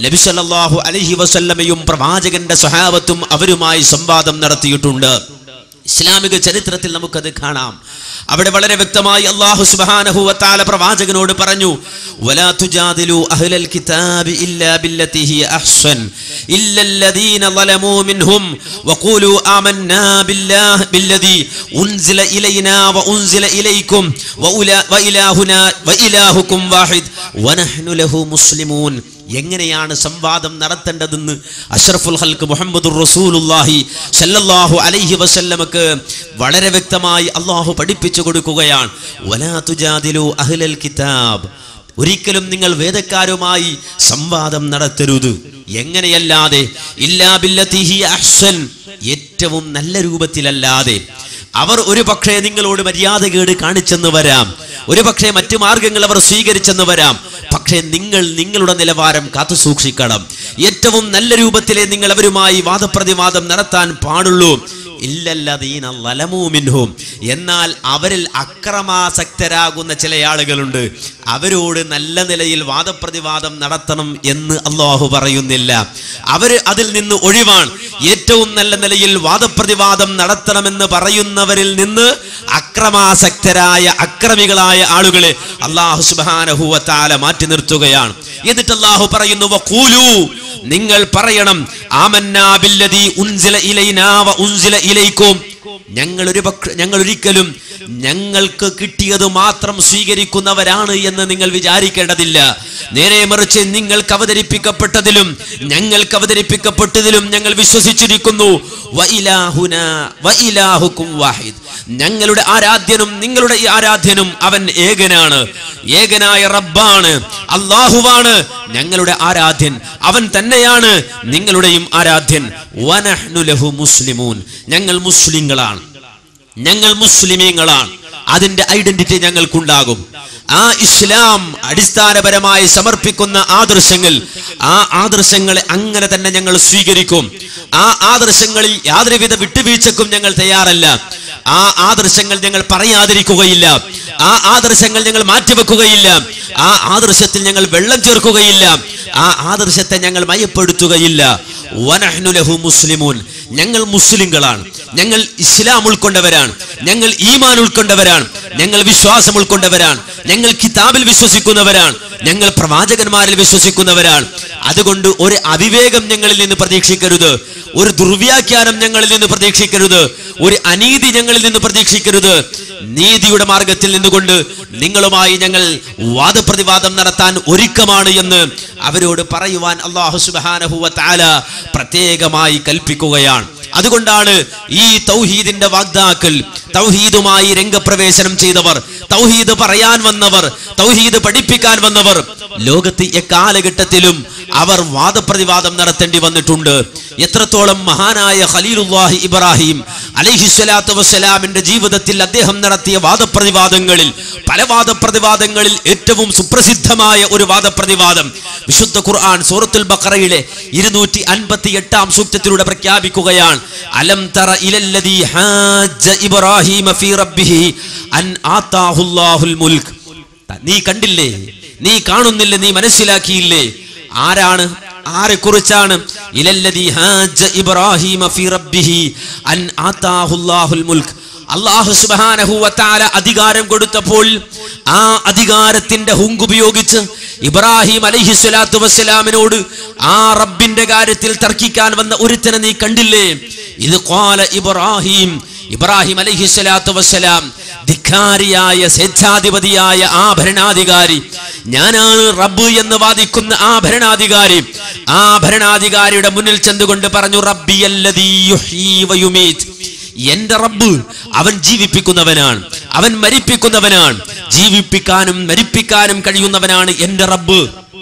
നബി സല്ലല്ലാഹു അലൈഹി വസല്ലമയും പ്രവാചകന്റെ സ്വഹാബത്തും അവരുമായി സംവാദം നടത്തിയിട്ടുണ്ട് ഇസ്ലാമിക ചരിത്രത്തിൽ നമുക്കത് കാണാം അവിടെ വളരെ വ്യക്തമായി അള്ളാഹു സുബ്ഹാനഹു വതആല പ്രവാചകനോട് പറഞ്ഞു വലാ തുജാദിലു അഹ്ലൽ കിതാബി ഇല്ലാ ബില്ലതി ഹിയ അഹ്സൻ ഇല്ലല്ലദീന ളലമൂ മിൻഹും വഖൂലു ആമന്നാ ബില്ലാഹി ബില്ലദി ഉൻസില ഇലൈനാ വഉൻസില ഇലൈക്കും വഉലാ വഇലാഹുനാ വഇലാഹുക്കും വാഹിദ് വനഹ്നു ലഹു മുസ്ലിമൂൻ എങ്ങനെയാണ് സംവാദം നടത്തേണ്ടതെന്ന് അഷ്റഫുൽ ഹൽക്ക് മുഹമ്മദുർ റസൂലുല്ലാഹി സല്ലല്ലാഹു അലൈഹി വസല്ലമക്ക് വളരെ വ്യക്തമായി അള്ളാഹു പഠിപ്പിച്ചു കൊടുക്കുകയാണ് വലാ തുജാദിലു അഹ്ലൽ കിതാബ് ഒരിക്കലും നിങ്ങൾ വേദക്കാരുമായി സംവാദം നടത്തരുത് എങ്ങനെയല്ലാതെ ഇല്ലാ ബില്ലതി ഹിയ അഹ്സൻ ഏറ്റവും നല്ല രൂപത്തിലല്ലാതെ അവർ ഒരു പക്ഷേ നിങ്ങളോട് മര്യാദകേട് കാണിച്ചെന്ന് വരാം ഒരു പക്ഷേ മറ്റു മാർഗങ്ങൾ അവർ സ്വീകരിച്ചെന്ന് വരാം പക്ഷേ നിങ്ങൾ നിങ്ങളുടെ നിലവാരം കാത്തു സൂക്ഷിക്കണം ഏറ്റവും നല്ല രൂപത്തിലേ നിങ്ങൾ അവരുമായി വാദപ്രതിവാദം നടത്താൻ പാടുള്ളൂ ഇല്ലല്ലദീന ലലമൂ മിൻഹും എന്നാൽ അവരിൽ അക്രമാസക്തരാകുന്ന ചില ആളുകളുണ്ട് അവരോട് നല്ല നിലയിൽ വാദപ്രതിവാദം നടത്തണം എന്ന് അള്ളാഹു പറയുന്നില്ല അവര് അതിൽ നിന്ന് ഒഴിവാണ് ഏറ്റവും നല്ല നിലയിൽ വാദപ്രതിവാദം നടത്തണമെന്ന് പറയുന്നവരിൽ നിന്ന് അക്രമാസക്തരായ അക്രമികളായ ആളുകളെ അള്ളാഹു സുബാനഹുവത്താല മാറ്റി നിർത്തുകയാണ് എന്നിട്ട് അള്ളാഹു പറയുന്നു വഖൂലു നിങ്ങൾ പറയണം ആമന്നാ ബില്ലദി ഉൻസില ഇലൈനാ വ ഉൻസില ഇലൈക്കും ഞങ്ങൾ ഒരു പക്ഷ ഞങ്ങൾ ഒരിക്കലും ഞങ്ങൾക്ക് കിട്ടിയത് മാത്രം സ്വീകരിക്കുന്നവരാണ് എന്ന് നിങ്ങൾ വിചാരിക്കേണ്ടതില്ല നേരെ മറിച്ച് നിങ്ങൾക്ക് അവതരിപ്പിക്കപ്പെട്ടതിലും ഞങ്ങൾക്ക് അവതരിപ്പിക്കപ്പെട്ടതിലും ഞങ്ങൾ വിശ്വസിച്ചിരിക്കുന്നു വ ഇലാഹുന വ ഇലാഹുക്കും വാഹിദ് ഞങ്ങളുടെ ആരാധ്യനും നിങ്ങളുടെ ഈ ആരാധ്യനും അവൻ ഏകനാണ് ഏകനായ റബ്ബാണ് അള്ളാഹുവാണ് ഞങ്ങളുടെ ആരാധ്യൻ അവൻ തന്നെയാണ് നിങ്ങളുടെയും ആരാധ്യൻ വനഹ്നു ലഹു മുസ്ലിമൂൻ ഞങ്ങൾ മുസ്ലിങ്ങളാണ് ഞങ്ങൾ മുസ്ലിമീങ്ങളാണ് അതിന്റെ ഐഡന്റിറ്റി ഞങ്ങൾക്കുണ്ടാകും ആ ഇസ്ലാം അടിസ്ഥാനപരമായി സമർപ്പിക്കുന്ന ആദർശങ്ങൾ ആ ആദർശങ്ങളെ അങ്ങനെ തന്നെ ഞങ്ങൾ സ്വീകരിക്കും ആ ആദർശങ്ങളിൽ യാതൊരുവിധ വിട്ടുവീഴ്ചക്കും ഞങ്ങൾ തയ്യാറല്ല ആ ആദർശങ്ങൾ ഞങ്ങൾ പറയാതിരിക്കുകയില്ല ആ ആദർശങ്ങൾ ഞങ്ങൾ മാറ്റിവെക്കുകയില്ല ആ ആദർശത്തിൽ ഞങ്ങൾ വെള്ളം ചേർക്കുകയില്ല ആ ആദർശത്തെ ഞങ്ങൾ മയപ്പെടുത്തുകയില്ല വനഹ്നു ലഹു മുസ്ലിമൂൻ ഞങ്ങൾ മുസ്ലിങ്ങളാണ് ഞങ്ങൾ ഇസ്ലാം ഉൾക്കൊണ്ടവരാണ് ഞങ്ങൾ ഈമാൻ ഉൾക്കൊണ്ടവരാണ് ഞങ്ങൾ വിശ്വാസം ഉൾക്കൊണ്ടവരാണ് ഞങ്ങൾ കിതാബിൽ വിശ്വസിക്കുന്നവരാണ് ഞങ്ങൾ പ്രവാചകന്മാരിൽ വിശ്വസിക്കുന്നവരാണ് അതുകൊണ്ട് ഒരു അവിവേകം ഞങ്ങളിൽ നിന്ന് പ്രതീക്ഷിക്കരുത് ഒരു ദുർവ്യാഖ്യാനം ഞങ്ങളിൽ നിന്ന് പ്രതീക്ഷിക്കരുത് ഒരു അനീതി ഞങ്ങളിൽ നിന്ന് പ്രതീക്ഷിക്കരുത് നീതിയുടെ മാർഗത്തിൽ നിന്നുകൊണ്ട് നിങ്ങളുമായി ഞങ്ങൾ വാദപ്രതിവാദം നടത്താൻ ഒരുക്കമാണ് എന്ന് അവരോട് പറയുവാൻ അള്ളാഹു സുബാനഹുവ താല പ്രത്യേകമായി കൽപ്പിക്കുകയാണ് അതുകൊണ്ടാണ് ഈ തൗഹീദിന്റെ വാഗ്ദാക്കൾ തൗഹീദുമായി രംഗപ്രവേശനം ചെയ്തവർ തൗഹീദ് പറയാൻ വന്നവർ തൗഹീദ് പഠിപ്പിക്കാൻ വന്നവർ ലോകത്ത് എക്കാലഘട്ടത്തിലും അവർ വാദപ്രതിവാദം നടത്തേണ്ടി വന്നിട്ടുണ്ട് എത്രത്തോളം മഹാനായ ഖലീലുല്ലാഹി ഇബ്രാഹിം അലൈഹിസ്വലാത്തു വസ്സലാമിന്റെ ജീവിതത്തിൽ അദ്ദേഹം നടത്തിയ വാദപ്രതിവാദങ്ങളിൽ പല വാദപ്രതിവാദങ്ങളിൽ ഏറ്റവും സുപ്രസിദ്ധമായ ഒരു വാദപ്രതിവാദം വിശുദ്ധ ഖുർആൻ സൂറത്തുൽ ബഖറയിലെ ഇരുന്നൂറ്റി അൻപത്തി എട്ടാം സൂക്തത്തിലൂടെ പ്രഖ്യാപിക്കുകയാണ് അലം തറ ഇലല്ലദീ ഹാജ ഇബ്രാഹിമ ഫീ റബ്ബിഹി അൻ ആതാഹുല്ലാഹുൽ മുൽക്ക് നീ കണ്ടില്ലേ നീ കാണുന്നില്ലേ നീ മനസ്സിലാക്കിയില്ലേ ആരാണ് ആരെ കുറിച്ചാണ് ഇലല്ലദീ ഹാജ ഇബ്രാഹിമ ഫീ റബ്ബിഹി അൻ ആതാഹുല്ലാഹുൽ മുൽക്ക് അള്ളാഹു സുബ്ഹാനഹു വതആല അധികാരം കൊടുത്തപ്പോൾ ആ അധികാരത്തിന്റെ ഹുങ്ക് ഉപയോഗിച്ച് ഇബ്രാഹിം അലൈഹി സ്വലാത്തു വസ്സലാമിനോട് ആ റബ്ബിന്റെ കാര്യത്തിൽ തർക്കിക്കാൻ വന്ന ഒരുത്തനെ നീ കണ്ടില്ലേ ഇത് ഖാല ഇബ്രാഹിം ഇബ്രാഹിം അലൈഹി സ്വലാത്തു വസ്സലാം ധിക്കാരിയായ സ്വേച്ഛാധിപതിയായ ആ ഭരണാധികാരി ഞാനാണ് റബ്ബ് എന്ന് വാദിക്കുന്ന ആ ഭരണാധികാരി ആ ഭരണാധികാരിയുടെ മുന്നിൽ ചെന്നുകൊണ്ട് പറഞ്ഞു റബ്ബി അല്ലദീ യുഹ്യീ വയുമീത് എന്റെ റബ്ബ് അവൻ ജീവിപ്പിക്കുന്നവനാണ് അവൻ മരിപ്പിക്കുന്നവനാണ് ജീവിപ്പിക്കാനും മരിപ്പിക്കാനും കഴിയുന്നവനാണ് എന്റെ റബ്ബ്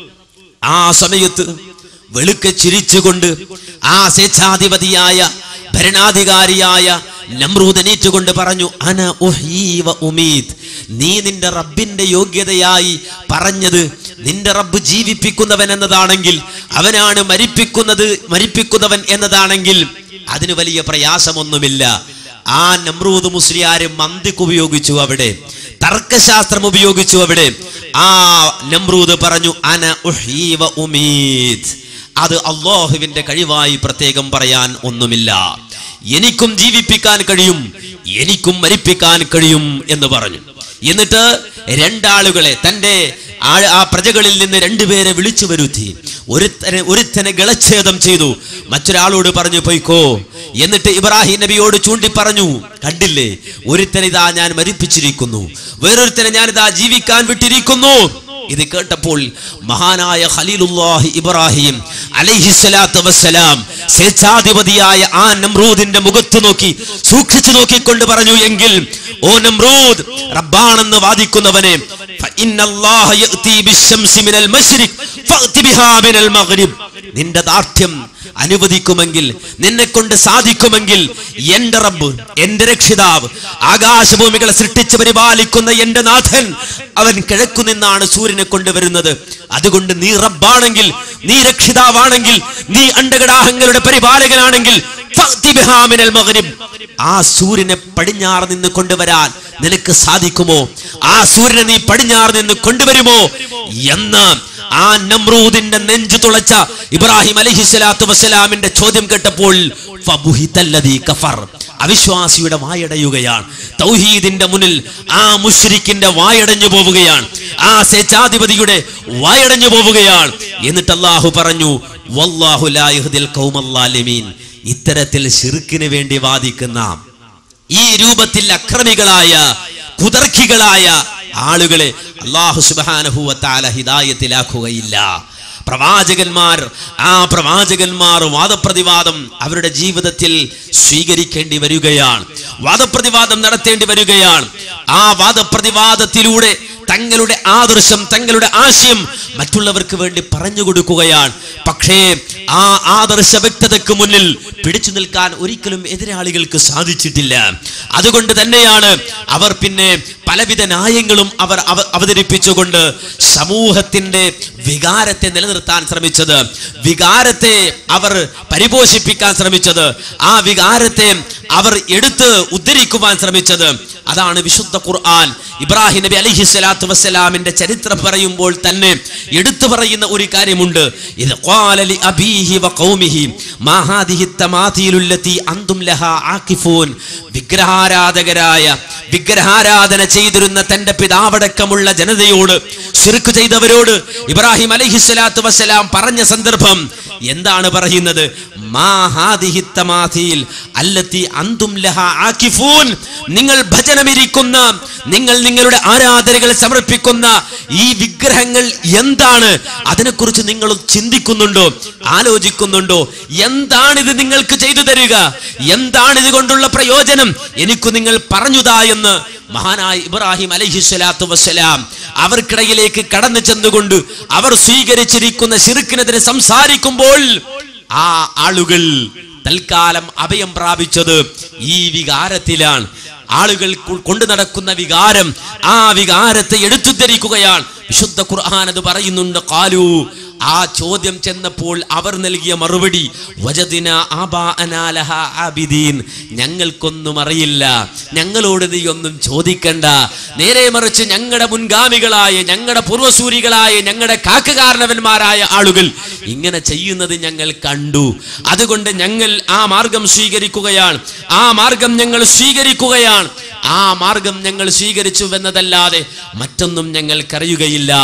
ആ സമയത്ത് വെളുക്കെ ചിരിച്ചുകൊണ്ട് ആ സ്വേച്ഛാധിപതിയായ ഭരണാധികാരിയായ നമ്രൂദ് എണീറ്റുകൊണ്ട് പറഞ്ഞു അന ഉഹ്യീ വ ഉമീത് നീ നിന്റെ റബ്ബിന്റെ യോഗ്യതയായി പറഞ്ഞത് നിന്റെ റബ്ബ് ജീവിപ്പിക്കുന്നവൻ എന്നതാണെങ്കിൽ അവനാണ് മരിപ്പിക്കുന്നത് മരിപ്പിക്കുന്നവൻ എന്നതാണെങ്കിൽ അതിന് വലിയ പ്രയാസമൊന്നുമില്ല ആ നമ്രൂദ് മുസ്ലിയാര് മന്തിക്ക് ഉപയോഗിച്ചു അവിടെ തർക്കശാസ്ത്രം ഉപയോഗിച്ചു അവിടെ ആ നമ്രൂദ് പറഞ്ഞു അന ഉഹ്യീ വ ഉമീത് അത് അള്ളാഹുവിന്റെ കഴിവായി പ്രത്യേകം പറയാൻ ഒന്നുമില്ല എനിക്കും ജീവിപ്പിക്കാൻ കഴിയും എനിക്കും മരിപ്പിക്കാൻ കഴിയും എന്ന് പറഞ്ഞു എന്നിട്ട് രണ്ടാളുകളെ തന്റെ ആ- ആ പ്രജകളിൽ നിന്ന് രണ്ടുപേരെ വിളിച്ചു വരുത്തി ഒരുത്തനെ ഒരുത്തനെ ഗളച്ഛേദം ചെയ്തു മറ്റൊരാളോട് പറഞ്ഞു പോയിക്കോ എന്നിട്ട് ഇബ്രാഹിം നബിയോട് ചൂണ്ടി പറഞ്ഞു കണ്ടില്ലേ ഒരുത്തനെ ഇതാ ഞാൻ മരിപ്പിച്ചിരിക്കുന്നു വേറൊരുത്തനെ ഞാൻ ഇതാ ജീവിക്കാൻ വിട്ടിരിക്കുന്നു ഇത് കേട്ടപ്പോൾ മഹാനായ ഖലീലുല്ലാഹി ഇബ്രാഹിം അലൈഹിസ്സലാത്തു വസ്സലാം സ്വേച്ഛാധിപതിയായ ആ നമ്രൂദിന്റെ മുഖത്ത് നോക്കി സൂക്ഷിച്ചു നോക്കിക്കൊണ്ട് പറഞ്ഞു എങ്കിൽ ഓ നമ്രൂദ് റബ്ബാണെന്ന് വാദിക്കുന്നവനെ فإن الله يأتي بالشمس من المشرق فأت بها من المغرب നിന്റെ ദാർഢ്യം അനുവദിക്കുമെങ്കിൽ നിന്നെ കൊണ്ട് സാധിക്കുമെങ്കിൽ എന്റെ റബ്ബ് എന്റെ രക്ഷിതാവ് ആകാശഭൂമികളെ സൃഷ്ടിച്ച് പരിപാലിക്കുന്ന എന്റെ നാഥൻ അവൻ കിഴക്കു നിന്നാണ് സൂര്യനെ കൊണ്ടുവരുന്നത് അതുകൊണ്ട് നീ റബ്ബാണെങ്കിൽ നീ രക്ഷിതാവാണെങ്കിൽ നീ അണ്ടകടാഹങ്ങളുടെ പരിപാലകനാണെങ്കിൽ ഫഅ്തി ബിഹാ മിനൽ മഗ്രിബ്. ആ സൂര്യനെ പടിഞ്ഞാറ് നിന്ന് കൊണ്ടുവരാൻ നിനക്ക് സാധിക്കുമോ ആ സൂര്യനെ നീ പടിഞ്ഞാറ് നിന്ന് കൊണ്ടുവരുമോ എന്ന് ആ നമ്രൂദിന്റെ നെഞ്ചു തുളച്ച ഇബ്രാഹിം അലഹിസ്വലാത്തു വസ്സലാമിന്റെ ചോദ്യം കേട്ടപ്പോൾ ഫബുഹിതല്ലദീ കഫർ അവിശ്വാസിയുടെ വായടയുകയാണ് തൗഹീദിന്റെ മുന്നിൽ ആ മുഷ്രിക്കിന്റെ വായടഞ്ഞു പോവുകയാണ് ആ സ്വേച്ഛാധിപതിയുടെ വായടഞ്ഞു പോവുകയാണ് എന്നിട്ട് അള്ളാഹു പറഞ്ഞു വല്ലാഹു ലാ യഹ്ദിൽ ഖൗമല്ലാലിമീൻ ഇത്തരത്തിൽ ഷിർക്കിന് വേണ്ടി വാദിക്കുന്ന ഈ രൂപത്തിൽ അക്രമികളായ കുതർക്കികളായ ആളുകളെ അള്ളാഹു സുബാനഹുവത്താല ഹിദായത്തിലാക്കുകയില്ല പ്രവാചകന്മാർ ആ പ്രവാചകന്മാർ വാദപ്രതിവാദം അവരുടെ ജീവിതത്തിൽ സ്വീകരിക്കേണ്ടി വരികയാണ് വാദപ്രതിവാദം നടത്തേണ്ടി വരികയാണ് ആ വാദപ്രതിവാദത്തിലൂടെ തങ്ങളുടെ ആദർശം തങ്ങളുടെ ആശയം മറ്റുള്ളവർക്ക് വേണ്ടി പറഞ്ഞു കൊടുക്കുകയാണ് പക്ഷേ ആ ആദർശ വ്യക്തതയ്ക്ക് മുന്നിൽ പിടിച്ചു നിൽക്കാൻ ഒരിക്കലും എതിരാളികൾക്ക് സാധിച്ചിട്ടില്ല അതുകൊണ്ട് തന്നെയാണ് അവർ പിന്നെ പലവിധ ന്യായങ്ങളും അവർ അവ- അവതരിപ്പിച്ചുകൊണ്ട് സമൂഹത്തിന്റെ വികാരത്തെ നിലനിർത്താൻ ശ്രമിച്ചത് വികാരത്തെ അവർ പരിപോഷിപ്പിക്കാൻ ശ്രമിച്ചത് ആ വികാരത്തെ അവർ എടുത്ത് ഉദ്ധരിക്കുവാൻ ശ്രമിച്ചത് അതാണ് വിശുദ്ധ ഖുർആൻ ഇബ്രാഹിം നബി അലൈഹി സ്വലാത്തു വസ്സലാമിന്റെ ചരിത്രം പറയുമ്പോൾ തന്നെ എടുത്തു പറയുന്ന ഒരു കാര്യമുണ്ട് ഇത് ഖാല ലി അബീഹി വ ഖൗമിഹി മാ ഹാദിഹി തമാതീലു ലത്തി അൻതും ലഹാ ആകിഫൂൻ വിഗ്രഹാരാധകരായ വിഗ്രഹാരാധന ചെയ്തിരുന്ന തന്റെ പിതാവടക്കമുള്ള ജനതയോട് ശിർക്ക് ചെയ്തവരോട് ഇബ്രാഹിം അലൈഹി സ്വലാത്തു വസ്സലാം പറഞ്ഞ സന്ദർഭം എന്താണ് പറയുന്നത് മാ ഹാദിഹി തമാതീൽ അല്ലത്തി അന്തും ലഹാ ആകിഫൂൻ നിങ്ങൾ ഭജനമിരിക്കുന്ന നിങ്ങൾ നിങ്ങളുടെ ആരാധനകൾ സമർപ്പിക്കുന്ന ഈ വിഗ്രഹങ്ങൾ എന്താണ് അതിനെക്കുറിച്ച് നിങ്ങൾ ചിന്തിക്കുന്നുണ്ടോ ആലോചിക്കുന്നുണ്ടോ എന്താണിത് നിങ്ങൾക്ക് ചെയ്തു തരിക എന്താണിത് കൊണ്ടുള്ള പ്രയോജനം എനിക്ക് നിങ്ങൾ പറഞ്ഞുതാ എന്ന് മഹാനായ ഇബ്രാഹിം അലൈഹി സ്വലാത്തു വസ്സലാം അവർക്കിടയിലേക്ക് കടന്നു ചെന്നുകൊണ്ട് അവർ സ്വീകരിച്ചിരിക്കുന്ന ശിർക്കിനെതിരെ സംസാരിക്കുമ്പോൾ ആ ആളുകൾ തൽക്കാലം അഭയം പ്രാപിച്ചത് ഈ വികാരത്തിലാണ് ആളുകൾ കൊ- കൊണ്ടു നടക്കുന്ന വികാരം ആ വികാരത്തെ എടുത്തുദ്ധരിക്കുകയാണ് വിശുദ്ധ ഖുർആൻ അത് പറയുന്നുണ്ട് കാലു ആ ചോദ്യം ചെന്നപ്പോൾ അവർ നൽകിയ മറുപടി വജദിന ആബാഅനാ ലഹാ ആബിദീൻ ഞങ്ങൾക്കൊന്നും അറിയില്ല ഞങ്ങളോട് നീ ഒന്നും ചോദിക്കണ്ട നേരെ മറിച്ച് ഞങ്ങളുടെ മുൻഗാമികളായ ഞങ്ങളുടെ പൂർവസൂരികളായ ഞങ്ങളുടെ കാക്കുകാരണവന്മാരായ ആളുകൾ ഇങ്ങനെ ചെയ്യുന്നത് ഞങ്ങൾ കണ്ടു അതുകൊണ്ട് ഞങ്ങൾ ആ മാർഗം സ്വീകരിക്കുകയാണ് ആ മാർഗം ഞങ്ങൾ സ്വീകരിക്കുകയാണ് ആ മാർഗം ഞങ്ങൾ സ്വീകരിച്ചു എന്നതല്ലാതെ മറ്റൊന്നും ഞങ്ങൾക്കറിയുകയില്ല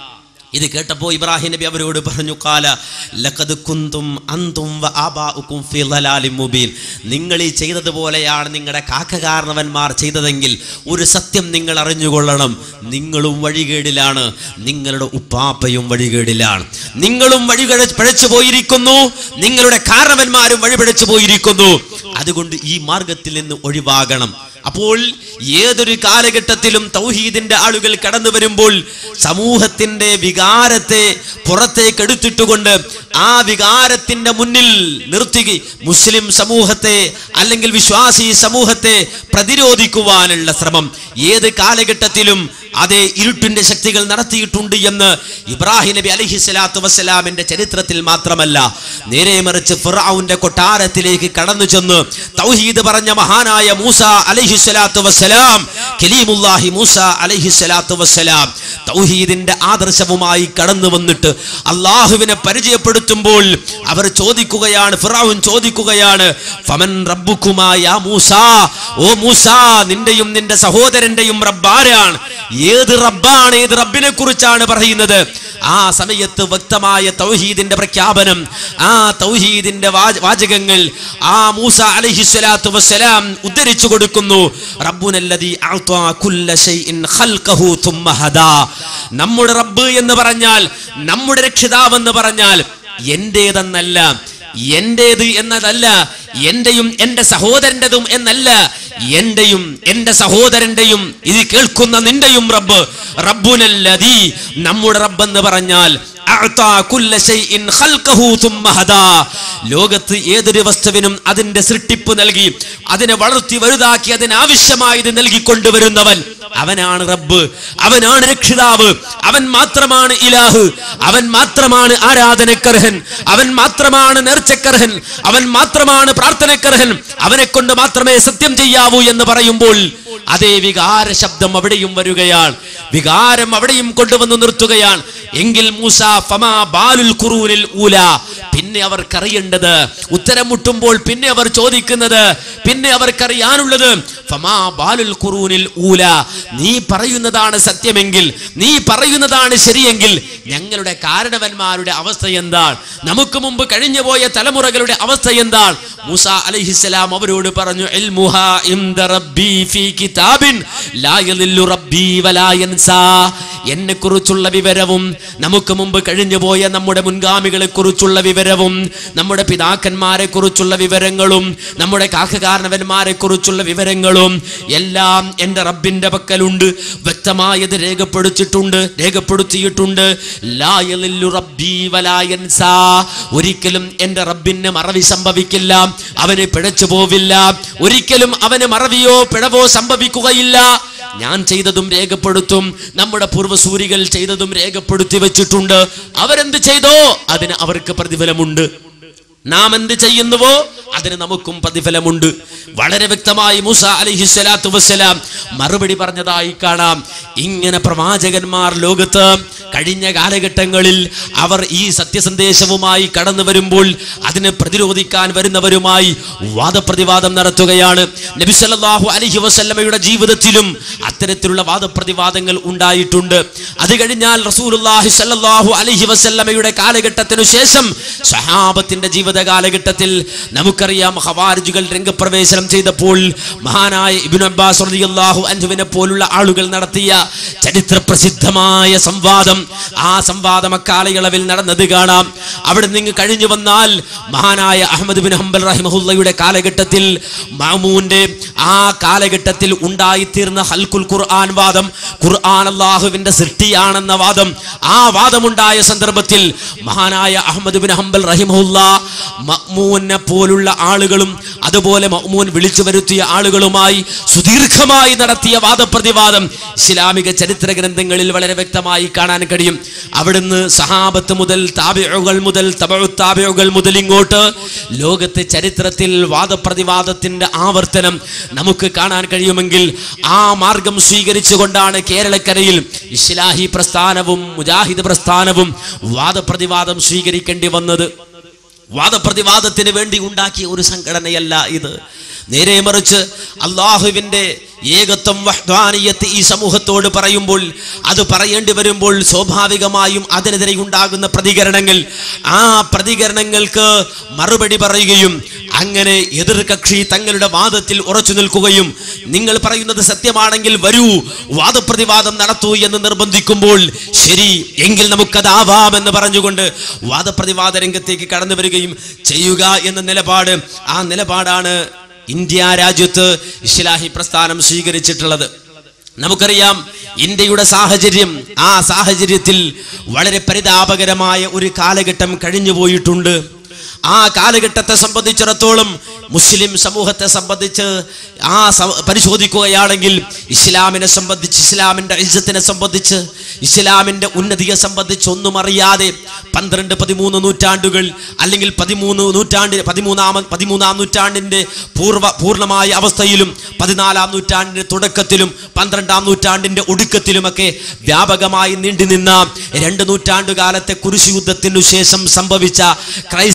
ഇത് കേട്ടപ്പോ ഇബ്രാഹിം നബി അവരോട് പറഞ്ഞു കാല ലഖദ് കുന്തും അന്തും വ ആബാഉക്കും ഫീ ളലാലിൻ മുബീൻ നിങ്ങൾ ഈ ചെയ്തതുപോലെയാണ് നിങ്ങളുടെ കാക്കകാരണവന്മാർ ചെയ്തതെങ്കിൽ ഒരു സത്യം നിങ്ങൾ അറിഞ്ഞുകൊള്ളണം നിങ്ങളും വഴികേടിലാണ് നിങ്ങളുടെ ഉപ്പാപ്പയും വഴികേടിലാണ് നിങ്ങളും വഴി പിഴച്ചു പോയിരിക്കുന്നു നിങ്ങളുടെ കാരണവന്മാരും വഴി പിഴച്ചു പോയിരിക്കുന്നു അതുകൊണ്ട് ഈ മാർഗത്തിൽ നിന്ന് ഒഴിവാകണം അപ്പോൾ ഏതൊരു കാലഘട്ടത്തിലും തൗഹീദിന്റെ ആളുകൾ കടന്നു വരുമ്പോൾ സമൂഹത്തിന്റെ വികാരത്തെ പുറത്തേക്ക് എടുത്തിട്ടുകൊണ്ട് ആ വികാരത്തിന്റെ മുന്നിൽ നിർത്തി മുസ്ലിം സമൂഹത്തെ അല്ലെങ്കിൽ വിശ്വാസി സമൂഹത്തെ പ്രതിരോധിക്കുവാനുള്ള ശ്രമം ഏത് കാലഘട്ടത്തിലും അതേ ഇരുട്ടിന്റെ ശക്തികൾ നടത്തിയിട്ടുണ്ട് എന്ന് ഇബ്രാഹിം നബി അലഹി സ്വലാത്തു വസ്സലാമിന്റെ ചരിത്രത്തിൽ മാത്രമല്ല നേരെ മറിച്ച് ഫിറൌന്റെ കൊട്ടാരത്തിലേക്ക് കടന്നു ചെന്ന് തൗഹീദ് പറഞ്ഞ മഹാനായ മൂസ അലഹി സ്വലാത്തു വസ്സലാം കലീമുല്ലാഹി മൂസ അലൈഹി സ്വലാത്തു വസ്സലാം തൗഹീദിന്റെ ആദർശവുമായി കടന്നു വന്നിട്ട് അള്ളാഹുവിനെ പരിചയപ്പെടുത്തുമ്പോൾ അവർ ചോദിക്കുകയാണ് ഫിറൗൻ ചോദിക്കുകയാണ് ഫമൻ റബ്ബുക്കുമാ യാ മൂസ ഓ മൂസ നിന്റെയും നിന്റെ സഹോദരന്റെയും റബ്ബാരാണ് ഏത് റബ്ബാണ് ഏത് റബ്ബിനെ കുറിച്ചാണ് പറയുന്നത് ആ സമയത്ത് വ്യക്തമായ തൗഹീദിന്റെ പ്രഖ്യാപനം ആ തൗഹീദിന്റെ വാച- വാചകങ്ങൾ ആ മൂസ അലൈഹി സ്വലാത്തു വസ്സലാം ഉദ്ധരിച്ചു കൊടുക്കുന്നു റബ്ബുനല്ലദീ അഅ്താ കുല്ല ശൈഇൻ ഖൽഖഹു തുമ്മ ഹദാ നമ്മുടെ റബ്ബ് എന്ന് പറഞ്ഞാൽ നമ്മുടെ രക്ഷിതാവ് എന്ന് പറഞ്ഞാൽ എന്റേതെന്നല്ല എന്റേത് എന്നതല്ല എന്റെയും എന്റെ സഹോദരന്റെതും എന്നല്ല എന്റെയും എന്റെ സഹോദരന്റെയും ഇത് കേൾക്കുന്ന നിന്റെയും റബ്ബ് റബ്ബുനല്ലദീ നമ്മുടെ റബ്ബ് എന്ന് പറഞ്ഞാൽ അഅ്താ കുല്ല ശൈഇൻ ഖൽഖഹു തുമ്മ ഹദാ ലോകത്ത് ഏതൊരു വസ്തുവിനും അതിന്റെ സൃഷ്ടിപ്പ് നൽകി അതിനെ വളർത്തി വലുതാക്കി അതിനാവശ്യമായത് നൽകിക്കൊണ്ടുവരുന്നവൻ അവനാണ് റബ്ബ് അവനാണ് രക്ഷിതാവ് അവൻ മാത്രമാണ് ഇലാഹ് അവൻ മാത്രമാണ് ആരാധനക്കർഹൻ അവൻ മാത്രമാണ് നേർച്ചക്കർഹൻ അവൻ മാത്രമാണ് പ്രാർത്ഥനക്കർഹൻ അവനെ കൊണ്ട് മാത്രമേ സത്യം ചെയ്യാവൂ എന്ന് പറയുമ്പോൾ അതേ വികാര ശബ്ദം അവിടെയും വരികയാണ് വികാരം അവിടെയും കൊണ്ടുവന്ന് നിർത്തുകയാണ് എങ്കിൽ മൂസ ഫമാ ബാലുൽ ഖുറൂനിൽ ഊല പിന്നെ അവർക്കറിയേണ്ടത് ഉത്തരം മുട്ടുമ്പോൾ പിന്നെ അവർ ചോദിക്കുന്നത് പിന്നെ അവർക്കറിയാനുള്ളത് ഫമാ ബാലുൽ ഖുറൂനിൽ ഊല നീ പറയുന്നതാണ് സത്യമെങ്കിൽ നീ പറയുന്നതാണ് ശരിയെങ്കിൽ ഞങ്ങളുടെ കാരണവന്മാരുടെ അവസ്ഥ എന്താണ് നമുക്ക് മുമ്പ് കഴിഞ്ഞു പോയ തലമുറകളുടെ അവസ്ഥ എന്താണ് മൂസ അലൈഹിസ്സലാം അവരോട് പറഞ്ഞു ഇൽമുഹാ ഇൻദ റബ്ബി ഫീ കിതാബിൻ ലാ യളില്ലു റബ്ബി വലാ യൻസാ എന്നെ കുറിച്ചുള്ള വിവരവും നമുക്ക് മുമ്പ് കഴിഞ്ഞു പോയ നമ്മുടെ മുൻഗാമികളെ കുറിച്ചുള്ള വിവരവും നമ്മുടെ പിതാക്കന്മാരെ കുറിച്ചുള്ള വിവരങ്ങളും നമ്മുടെ കാക്കകാരണവന്മാരെ കുറിച്ചുള്ള വിവരങ്ങളും എല്ലാം എൻ്റെ റബ്ബിന്റെ പക്കലുണ്ട് വ്യക്തമായത് രേഖപ്പെടുത്തിയിട്ടുണ്ട് രേഖപ്പെടുത്തിയിട്ടുണ്ട് ലാ യളില്ലു റബ്ബി വലാ യൻസാ ഒരിക്കലും എൻ്റെ റബ്ബിന് മറവി സംഭവിക്കില്ല അവന് പിഴച്ചു പോവില്ല ഒരിക്കലും അവന് മറവിയോ പിഴവോ സംഭവിക്കുകയില്ല ഞാൻ ചെയ്തതും രേഖപ്പെടുത്തും നമ്മുടെ പൂർവ്വസൂരികൾ ചെയ്തതും രേഖപ്പെടുത്തി വെച്ചിട്ടുണ്ട് അവരെന്ത് ചെയ്തോ അതിന് അവർക്ക് പ്രതിഫലമുണ്ട് നാം എന്ത് ചെയ്യുന്നുവോ അതിന് നമുക്കും പ്രതിഫലമുണ്ട് വളരെ വ്യക്തമായി മൂസ അലൈഹി സ്വലാത്തു വസ്സലാം മറുപടി പറഞ്ഞതായി കാണാം ഇങ്ങനെ പ്രവാചകന്മാർ ലോകത്ത് കഴിഞ്ഞ കാലഘട്ടങ്ങളിൽ അവർ ഈ സത്യസന്ദേശവുമായി കടന്നു വരുമ്പോൾ അതിനെ പ്രതിരോധിക്കാൻ വരുന്നവരുമായി വാദപ്രതിവാദം നടത്തുകയാണ് നബി സല്ലല്ലാഹു അലൈഹി വസല്ലമയുടെ ജീവിതത്തിലും അത്തരത്തിലുള്ള വാദപ്രതിവാദങ്ങൾ ഉണ്ടായിട്ടുണ്ട് അത് കഴിഞ്ഞാൽ റസൂലുള്ളാഹി സല്ലല്ലാഹു അലൈഹി വസല്ലമയുടെ കാലഘട്ടത്തിനു ശേഷം സഹാബത്തിന്റെ ജീവിത കാലഘട്ടത്തിൽ നമുക്കറിയാം ഹവാരിജുകൾ രംഗപ്രവേശനം ചെയ്തപ്പോൾ മഹാനായ ഇബ്നു അബ്ബാസ് റളിയല്ലാഹു അൻഹുവിനെ പോലുള്ള ആളുകൾ നടത്തിയ ചരിത്ര പ്രസിദ്ധമായ സംവാദം ആ സംവാദം അക്കാലയളവിൽ നടന്നത് കാണാം അവിടെ നിന്ന് കഴിഞ്ഞു വന്നാൽ മഹാനായ അഹമ്മദ് ബിൻ ഹംബൽ റഹിമഹുല്ലയുടെ കാലഘട്ടത്തിൽ മാമൂന്റെ ആ കാലഘട്ടത്തിൽ ഉണ്ടായിത്തീർന്ന ഹൽക്കുൽ ഖുർആൻ വാദം ഖുർആൻ അള്ളാഹുവിന്റെ സൃഷ്ടിയാണെന്ന വാദം ആ വാദമുണ്ടായ സന്ദർഭത്തിൽ മഹാനായ അഹമ്മദ് ബിൻ ഹംബൽ റഹിമഹുല്ല മഅ്മൂനെ പോലുള്ള ആളുകളും അതുപോലെ മഅ്മൂൻ വിളിച്ചു വരുത്തിയ ആളുകളുമായി സുദീർഘമായി നടത്തിയ വാദപ്രതിവാദം ഇസ്ലാമിക ചരിത്ര ഗ്രന്ഥങ്ങളിൽ വളരെ വ്യക്തമായി കാണാൻ കഴിയും അവിടുന്ന് സഹാബത്ത് മുതൽ താബിഴുകൾ മുതൽ തബഴു താബിഴുകൾ മുതൽ ഇങ്ങോട്ട് ലോകത്തെ ചരിത്രത്തിൽ വാദപ്രതിവാദത്തിന്റെ ആവർത്തനം നമുക്ക് കാണാൻ കഴിയുമെങ്കിൽ ആ മാർഗം സ്വീകരിച്ചുകൊണ്ടാണ് കേരളക്കരയിൽ ഇസ്ലാഹി പ്രസ്ഥാനവും മുജാഹിദ് പ്രസ്ഥാനവും വാദപ്രതിവാദം സ്വീകരിക്കേണ്ടി വന്നത് വാദപ്രതിവാദത്തിന് വേണ്ടി ഉണ്ടാക്കിയ ഒരു സംഘടനയല്ല ഇത് നേരെ മറിച്ച് അള്ളാഹുവിൻ്റെ ഏകത്വം വഹ്ദാനിയത്ത് ഈ സമൂഹത്തോട് പറയുമ്പോൾ അത് പറയേണ്ടി വരുമ്പോൾ സ്വാഭാവികമായും അതിനെതിരെ ഉണ്ടാകുന്ന പ്രതികരണങ്ങൾ ആ പ്രതികരണങ്ങൾക്ക് മറുപടി പറയുകയും അങ്ങനെ എതിർകക്ഷി തങ്ങളുടെ വാദത്തിൽ ഉറച്ചു നിൽക്കുകയും നിങ്ങൾ പറയുന്നത് സത്യമാണെങ്കിൽ വരൂ വാദപ്രതിവാദം നടത്തൂ എന്ന് നിർബന്ധിക്കുമ്പോൾ ശരി എങ്കിൽ നമുക്കതാവാമെന്ന് പറഞ്ഞുകൊണ്ട് വാദപ്രതിവാദ രംഗത്തേക്ക് കടന്നു വരികയും ചെയ്യുക എന്ന നിലപാട് ആ നിലപാടാണ് ഇന്ത്യ രാജ്യത്ത് ഇസ്ലാഹി പ്രസ്ഥാനം സ്വീകരിച്ചിട്ടുള്ളത് നമുക്കറിയാം ഇന്ത്യയുടെ സാഹചര്യം ആ സാഹചര്യത്തിൽ വളരെ പരിതാപകരമായ ഒരു കാലഘട്ടം കഴിഞ്ഞു പോയിട്ടുണ്ട് ആ കാലഘട്ടത്തെ സംബന്ധിച്ചിടത്തോളം മുസ്ലിം സമൂഹത്തെ സംബന്ധിച്ച് ആ സ- പരിശോധിക്കുകയാണെങ്കിൽ ഇസ്ലാമിനെ സംബന്ധിച്ച് ഇസ്ലാമിന്റെ ഇജ്ജത്തിനെ സംബന്ധിച്ച് ഇസ്ലാമിന്റെ ഉന്നതിയെ സംബന്ധിച്ച് ഒന്നും അറിയാതെ പന്ത്രണ്ട് പതിമൂന്ന് നൂറ്റാണ്ടുകൾ അല്ലെങ്കിൽ പതിമൂന്ന് നൂറ്റാണ്ട് പതിമൂന്നാം പതിമൂന്നാം നൂറ്റാണ്ടിന്റെ പൂർവ്വ പൂർണ്ണമായ അവസ്ഥയിലും പതിനാലാം നൂറ്റാണ്ടിന്റെ തുടക്കത്തിലും പന്ത്രണ്ടാം നൂറ്റാണ്ടിന്റെ ഒടുക്കത്തിലുമൊക്കെ വ്യാപകമായി നീണ്ടുനിന്ന രണ്ട് നൂറ്റാണ്ടു കാലത്തെ കുരിശ് യുദ്ധത്തിനു ശേഷം സംഭവിച്ച ക്രൈസ്ത